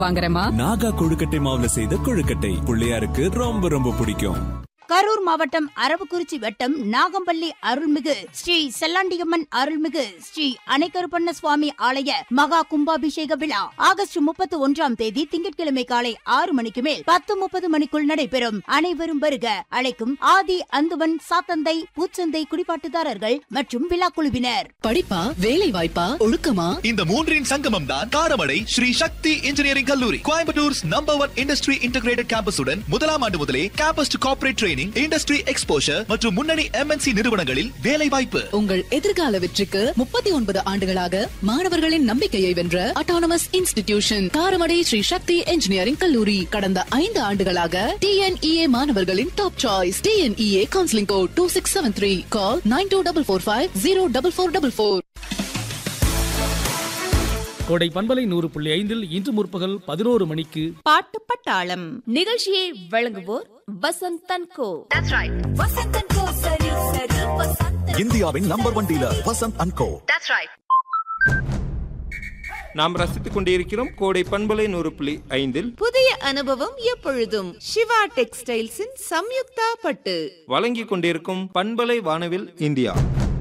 வாங்குறேமா நாகா கொழுக்கட்டை மாவுல செய்த கொழுக்கட்டை பிள்ளையாருக்கு ரொம்ப ரொம்ப பிடிக்கும் கரூர் மாவட்டம் அரவக்குறிச்சி வட்டம் நாகம்பள்ளி அருள்மிகு ஸ்ரீ செல்லாண்டியம்மன் அருள்மிகு ஸ்ரீ அணைக்கருப்பண்ண சுவாமி ஆலய மகா கும்பாபிஷேக விழா ஆகஸ்ட் முப்பத்தி ஒன்றாம் தேதி திங்கட்கிழமை காலை ஆறு மணிக்கு மேல் பத்து முப்பது மணிக்குள் நடைபெறும் அனைவரும் வருக அழைக்கும் ஆதி அந்துவன் சாத்தந்தை பூச்சந்தை குடிபாட்டுதாரர்கள் மற்றும் விழா குழுவினர் படிப்பா வேலை வாய்ப்பா ஒழுக்கமா இந்த மூன்றின் சங்கமம் தான் காரமடை ஸ்ரீ சக்தி இன்ஜினியரிங் கல்லூரி கோயம்புத்தூர்ஸ் நம்பர் ஒன் இண்டஸ்ட்ரி இன்டகிரேட்டட் கேம்பஸுடன் முதலாம் ஆண்டு முதலே campus to corporate training industry exposure மற்றும் முன்னணி எம்என்சி நிறுவனங்களில் வேலை வாய்ப்பு உங்கள் எதிர்கால வெற்றிக்கு முப்பத்தி ஒன்பது ஆண்டுகளாக மாணவர்களின் நம்பிக்கையை வென்ற autonomous institution Karamadai Shri Sakthi engineering கல்லூரி கடந்த ஐந்து ஆண்டுகளாக டிஎன்இஏ மாணவர்களின் top choice TNEA counselling code two six seven three call nine two double four five zero double four double four Kodai பண்பலை நூறு புள்ளி ஐந்தில் இன்று முற்பகல் பதினோரு மணிக்கு பாட்டு பட்டாளம் நிகழ்ச்சியை வழங்குவோர் வசந்த் தன்கோ இந்தியாவின் number one dealer Vasanth and Co நாம் ரசித்துக் கொண்டிருக்கிறோம் கோடை பண்பலை நூறு புள்ளி ஐந்தில் புதிய அனுபவம் எப்பொழுதும் சிவா டெக்ஸ்டைல்ஸின் சம்யுக்தா பட்டு வழங்கிக் கொண்டிருக்கும் பண்பலை வானவில் இந்தியா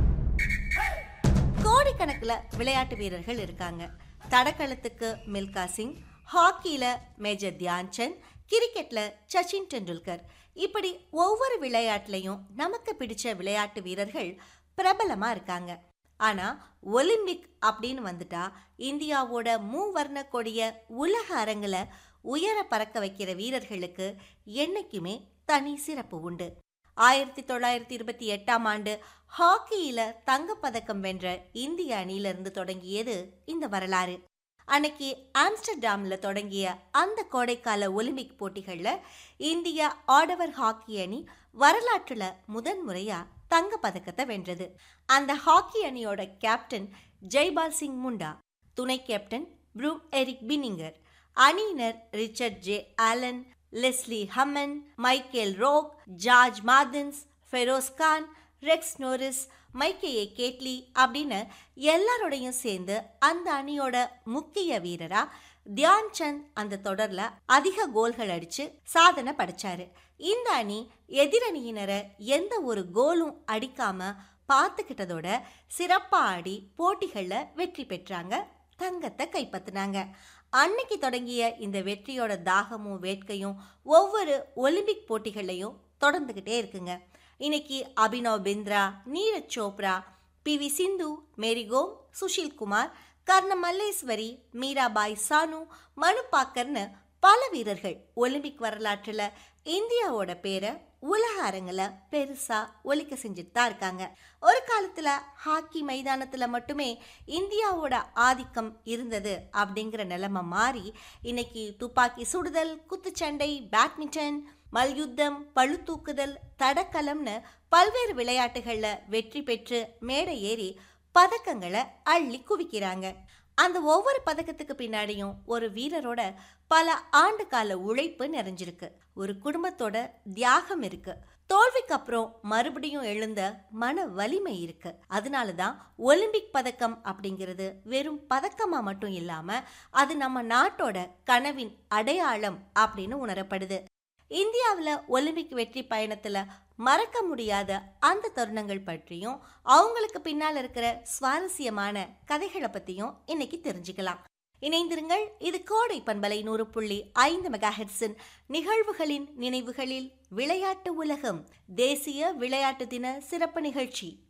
கோடிக்கணக்கில் விளையாட்டு வீரர்கள் இருக்காங்க தடகளத்துக்கு மில்கா சிங் ஹாக்கியில மேஜர் தியான்சந்த் கிரிக்கெட்ல சச்சின் டெண்டுல்கர் இப்படி ஒவ்வொரு விளையாட்டுலையும் நமக்கு பிடிச்ச விளையாட்டு வீரர்கள் பிரபலமா இருக்காங்க ஆனா ஒலிம்பிக் அப்படின்னு வந்துட்டா இந்தியாவோட மூவர்ண கொடிய உலக அரங்குல உயர பறக்க வைக்கிற வீரர்களுக்கு என்னைக்குமே தனி சிறப்பு உண்டு ஆயிரத்தி தொள்ளாயிரத்தி இருபத்தி எட்டாம் ஆண்டு ஹாக்கியில தங்கப்பதக்கம் வென்ற இந்திய அணியிலிருந்து தொடங்கியது இந்த வரலாறு அன்னைக்கு ஆம்ஸ்டர்டாம்ல தொடங்கிய அந்த கோடைக்கால ஒலிம்பிக் போட்டிகள்ல இந்திய ஆடவர் ஹாக்கி அணி வரலாற்றுல முதன்முறையா தங்க பதக்கத்தை வென்றது அந்த ஹாக்கி அணியோட கேப்டன் ஜெய்பால் சிங் முண்டா துணை கேப்டன் ப்ரூம் எரிக் பினிங்கர் அணியினர் Richard J Allen Leslie Hammond Michael Rocque George Marthins Feroze Khan Rex Norris மைக்கேயே கேட்லி அப்படின்னு எல்லாரோடையும் சேர்ந்து அந்த அணியோட முக்கிய வீரரா தியான் சந்த் அந்த தொடர்ல அதிக கோல்கள் அடிச்சு சாதனை படைச்சாரு இந்த அணி எதிரணியினரை எந்த ஒரு கோலும் அடிக்காம பார்த்துக்கிட்டதோட சிறப்பா ஆடி போட்டிகள்ல வெற்றி பெற்றாங்க தங்கத்தை கைப்பற்றினாங்க அன்னைக்கு தொடங்கிய இந்த வெற்றியோட தாகமும் வேட்கையும் ஒவ்வொரு ஒலிம்பிக் போட்டிகள்லையும் தொடர்ந்துக்கிட்டே இருக்குங்க இன்னைக்கு அபினவ் பிந்த்ரா நீரஜ் சோப்ரா பி வி சிந்து மேரிகோம் சுஷில் குமார் கர்ண மல்லேஸ்வரி மீராபாய் சானு மனு பாக்கர்னு பல வீரர்கள் ஒலிம்பிக் வரலாற்றில் இந்தியாவோட பேரை உலக அரங்கில் பெருசா ஒலிக்க செஞ்சுட்டு தான் இருக்காங்க ஒரு காலத்துல ஹாக்கி மைதானத்துல மட்டுமே இந்தியாவோட ஆதிக்கம் இருந்தது அப்படிங்கிற நிலைமை மாறி இன்னைக்கு துப்பாக்கி சுடுதல் குத்துச்சண்டை பேட்மிண்டன் மல்யுத்தம் பளுதூக்குதல் தடகளம்னு பல்வேறு விளையாட்டுகள்ல வெற்றி பெற்று மேடை ஏறி பதக்கங்களை அள்ளி குவிக்கிறாங்க அந்த ஒவ்வொரு பதக்கத்துக்கு பின்னாடியும் ஒரு வீரரோட பல ஆண்டு கால உழைப்பு நிறைஞ்சிருக்கு ஒரு குடும்பத்தோட தியாகம் இருக்கு தோல்விக்கு அப்புறம் மறுபடியும் எழுந்த மன வலிமை இருக்கு அதனால தான் ஒலிம்பிக் பதக்கம் அப்படிங்கிறது வெறும் பதக்கமா மட்டும் இல்லாம அது நம்ம நாட்டோட கனவின் அடையாளம் அப்படின்னு உணரப்படுது இந்தியாவில் ஒலிம்பிக் வெற்றி பயணத்தில் மறக்க முடியாத அந்த தருணங்கள் பற்றியும் அவங்களுக்கு பின்னால் இருக்கிற சுவாரஸ்யமான கதைகளை பற்றியும் இன்னைக்கு தெரிஞ்சுக்கலாம் இணைந்திருங்கள் இது கோடை பண்பலை நூறு புள்ளி ஐந்து மெகா ஹெட்ஸின் நிகழ்வுகளின் நினைவுகளில் விளையாட்டு உலகம் தேசிய விளையாட்டு தின சிறப்பு நிகழ்ச்சி